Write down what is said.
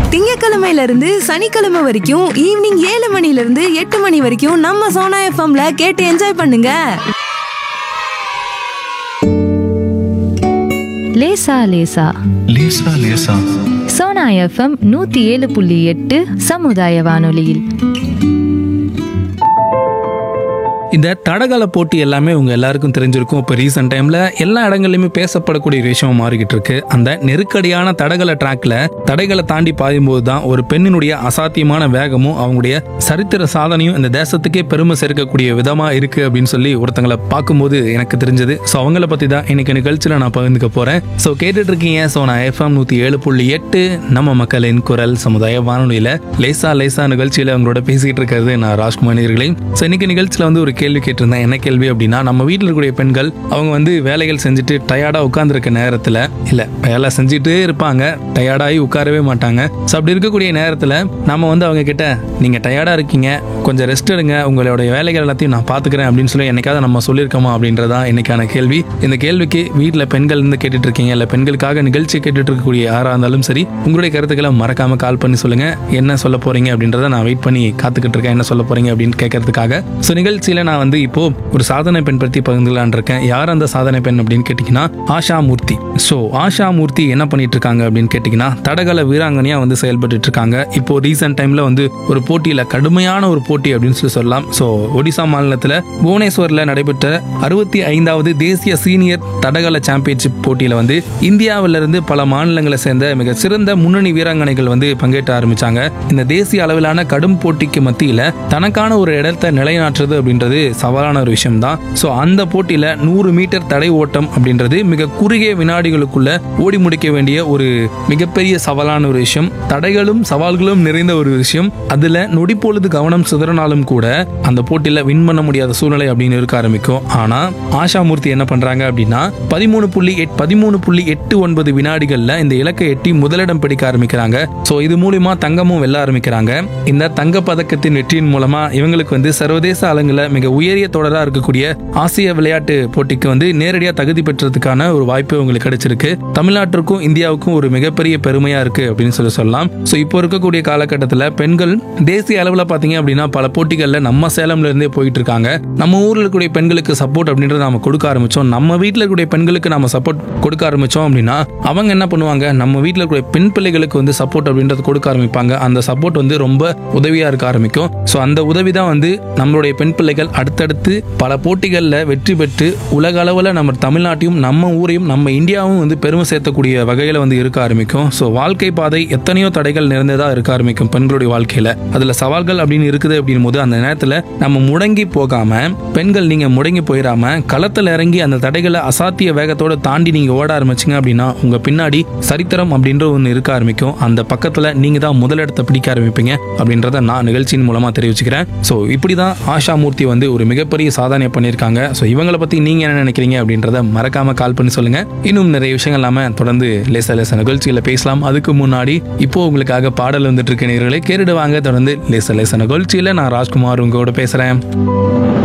திங்கக்கிழமையில இருந்து சனிக்கிழமை வரைக்கும் ஈவினிங் ஏழு மணில இருந்து எட்டு மணி வரைக்கும் நம்ம சோனா எஃப்எம்ல கேட்டு என்ஜாய் பண்ணுங்க லேசா லேசா லேசா லேசா சோனா எஃப்எம் நூத்தி ஏழு புள்ளி எட்டு சமுதாய வானொலியில் இந்த தடகள போட்டி எல்லாமே உங்க எல்லாருக்கும் தெரிஞ்சிருக்கும் இப்போ ரீசெண்ட் டைம்ல எல்லா இடங்கள்லையுமே பேசப்படக்கூடிய ஒரு விஷயம் மாறிக்கிட்டு இருக்கு அந்த நெருக்கடியான தடகள ட்ராக்ல தடைகளை தாண்டி பாயும்போது தான் ஒரு பெண்ணினுடைய அசாத்தியமான வேகமும் அவங்களுடைய சரித்திர சாதனையும் இந்த தேசத்துக்கே பெருமை சேர்க்கக்கூடிய விதமா இருக்கு அப்படின்னு சொல்லி ஒருத்தங்களை பார்க்கும்போது எனக்கு தெரிஞ்சது ஸோ அவங்கள பத்தி தான் இன்னைக்கு நிகழ்ச்சியில் நான் பகிர்ந்துக்க போறேன் ஸோ கேட்டுட்டு இருக்கீங்க ஸோ நான் எஃப்எம் நூத்தி ஏழு புள்ளி எட்டு நம்ம மக்களின் குரல் சமுதாய வானொலியில லேசா லேசா நிகழ்ச்சியில அவங்களோட பேசிக்கிட்டு இருக்கிறது நான் ராஜ்குமார் நேயர்களே ஸோ இன்னைக்கு நிகழ்ச்சியில் வந்து ஒரு கேள்வி கேட்டிருந்தேன் என்ன கேள்வி அப்படின்னா நம்ம வீட்டில் இருக்கக்கூடிய பெண்கள் அவங்க வந்து வேலைகள் செஞ்சுட்டு டயர்டா உட்கார்ந்துருக்க நேரத்தில் இல்லை வேலை செஞ்சுட்டே இருப்பாங்க டயர்டாகி உட்காரவே மாட்டாங்க ஸோ அப்படி இருக்கக்கூடிய நேரத்தில் நம்ம வந்து அவங்க கிட்ட நீங்கள் டயர்டாக இருக்கீங்க கொஞ்சம் ரெஸ்ட் எடுங்க உங்களுடைய வேலைகள் எல்லாத்தையும் நான் பார்த்துக்கிறேன் அப்படின்னு சொல்லி என்னைக்காவது நம்ம சொல்லியிருக்கோமா அப்படின்றதான் இன்னைக்கான கேள்வி இந்த கேள்விக்கு வீட்டில் பெண்கள் இருந்து கேட்டுட்டு இருக்கீங்க இல்லை பெண்களுக்காக நிகழ்ச்சி கேட்டுட்டு இருக்கக்கூடிய யாராக இருந்தாலும் சரி உங்களுடைய கருத்துக்களை மறக்காம கால் பண்ணி சொல்லுங்க என்ன சொல்ல போறீங்க அப்படின்றத நான் வெயிட் பண்ணி காத்துக்கிட்டு இருக்கேன் என்ன சொல்ல போறீங்க அப்படின்னு கேட்கறதுக்காக ஸோ நிகழ்ச்சியில நான் வந்து இப்போ ஒரு சாதனை பெண் பற்றி பகிர்ந்துலான் இருக்கேன் யார் அந்த சாதனை பெண் அப்படின்னு கேட்டிங்கன்னா ஆஷா மூர்த்தி ஸோ ஆஷா மூர்த்தி என்ன பண்ணிட்டு இருக்காங்க அப்படின்னு கேட்டிங்கன்னா தடகள வீராங்கனையா வந்து செயல்பட்டு இருக்காங்க இப்போ ரீசெண்ட் டைம்ல வந்து ஒரு போட்டியில கடுமையான ஒரு போட்டி அப்படின்னு சொல்லி சொல்லலாம் ஸோ ஒடிசா மாநிலத்தில் புவனேஸ்வரில் நடைபெற்ற அறுபத்தி ஐந்தாவது தேசிய சீனியர் தடகள சாம்பியன்ஷிப் போட்டியில வந்து இந்தியாவிலிருந்து பல மாநிலங்களை சேர்ந்த மிக சிறந்த முன்னணி வீராங்கனைகள் வந்து பங்கேற்ற ஆரம்பிச்சாங்க இந்த தேசிய அளவிலான கடும் போட்டிக்கு மத்தியில தனக்கான ஒரு இடத்தை நிலைநாட்டுறது அப்படின்றது சவாலான ஒரு விஷயம் தான் ஸோ அந்த போட்டியில நூறு மீட்டர் தடை ஓட்டம் அப்படின்றது மிக குறுகிய வினாடிகளுக்குள்ள ஓடி முடிக்க வேண்டிய ஒரு மிகப்பெரிய சவாலான ஒரு விஷயம் தடைகளும் சவால்களும் நிறைந்த ஒரு விஷயம் அதுல நொடிப்பொழுது கவனம் சிதறினாலும் கூட அந்த போட்டியில வின் பண்ண முடியாத சூழ்நிலை அப்படின்னு இருக்க ஆரம்பிக்கும் ஆனா ஆஷா மூர்த்தி என்ன பண்றாங்க அப்படின்னா பதிமூணு புள்ளி எட் பதிமூணு புள்ளி எட்டு ஒன்பது வினாடிகள்ல இந்த இலக்கை எட்டி முதலிடம் பிடிக்க ஆரம்பிக்கிறாங்க ஸோ இது மூலியமா தங்கமும் வெல்ல ஆரம்பிக்கிறாங்க இந்த தங்க பதக்கத்தின் வெற்றியின் மூலமா இவங்களுக்கு வந்து சர்வதேச அளவில் மிக உயரிய தொடரா இருக்கக்கூடிய ஆசிய விளையாட்டு போட்டிக்கு வந்து நேரடியாக தகுதி பெற்றதுக்கான ஒரு வாய்ப்பு உங்களுக்கு கிடைச்சிருக்கு தமிழ்நாட்டிற்கும் இந்தியாவுக்கும் ஒரு மிகப்பெரிய பெருமையா இருக்கு அப்படின்னு சொல்லி சொல்லலாம் ஸோ இப்போ இருக்கக்கூடிய காலகட்டத்தில் பெண்கள் தேசிய அளவில் பார்த்தீங்க அப்படின்னா பல போட்டிகளில் நம்ம சேலம்ல இருந்தே போயிட்டு இருக்காங்க நம்ம ஊரில் இருக்கக்கூடிய பெண்களுக்கு சப்போர்ட் அப்படின்றத நம்ம கொடுக்க ஆரம்பிச்சோம் நம்ம வீட்டில் இருக்கக்கூடிய பெண்களுக்கு நம்ம சப்போர்ட் கொடுக்க ஆரம்பிச்சோம் அப்படின்னா அவங்க என்ன பண்ணுவாங்க நம்ம வீட்டில் இருக்கக்கூடிய பெண் பிள்ளைகளுக்கு வந்து சப்போர்ட் அப்படின்றது கொடுக்க ஆரம்பிப்பாங்க அந்த சப்போர்ட் வந்து ரொம்ப உதவியா இருக்க ஆரம்பிக்கும் ஸோ அந்த உதவி தான் வந்து நம்மளுடைய பெண் பிள்ளைகள் அடுத்தடுத்து பல போட்டிகளில் வெற்றி பெற்று உலக அளவில் நம்ம தமிழ்நாட்டையும் நம்ம ஊரையும் நம்ம இந்தியாவும் வந்து பெருமை சேர்த்தக்கூடிய வகையில் வந்து இருக்க ஆரம்பிக்கும் ஸோ வாழ்க்கை பாதை எத்தனையோ தடைகள் நிறைந்ததாக இருக்க ஆரம்பிக்கும் பெண்களுடைய வாழ்க்கையில் அதில் சவால்கள் அப்படின்னு இருக்குது அப்படின் போது அந்த நேரத்தில் நம்ம முடங்கி போகாம பெண்கள் நீங்கள் முடங்கி போயிடாம களத்தில் இறங்கி அந்த தடைகளை அசாத்திய வேகத்தோட தாண்டி நீங்கள் ஓட ஆரம்பிச்சிங்க அப்படின்னா உங்கள் பின்னாடி சரித்திரம் அப்படின்ற ஒன்று இருக்க ஆரம்பிக்கும் அந்த பக்கத்தில் நீங்கள் தான் முதலிடத்தை பிடிக்க ஆரம்பிப்பீங்க அப்படின்றத நான் நிகழ்ச்சியின் மூலமாக தெரிவிச்சுக்கிறேன் ஸோ இப்படி தான் ஆஷா மூர்த்தி வந்து ஒரு மிகப்பெரிய சாதனை பண்ணியிருக்காங்க ஸோ இவங்களை பற்றி நீங்கள் என்ன நினைக்கிறீங்க அப்படின்றத மறக்காம கால் பண்ணி சொல்லுங்க இன்னும் நிறைய விஷயங்கள் இல்லாமல் தொடர்ந்து லேச லேச நிகழ்ச்சிகளை பேசலாம் அதுக்கு முன்னாடி இப்போ உங்களுக்காக பாடல் வந்துட்டு இருக்க நேர்களை கேட்டுடுவாங்க தொடர்ந்து லேச லேச நிகழ்ச்சியில் நான் ராஜ்குமார் உங்களோட பேசுகிறேன்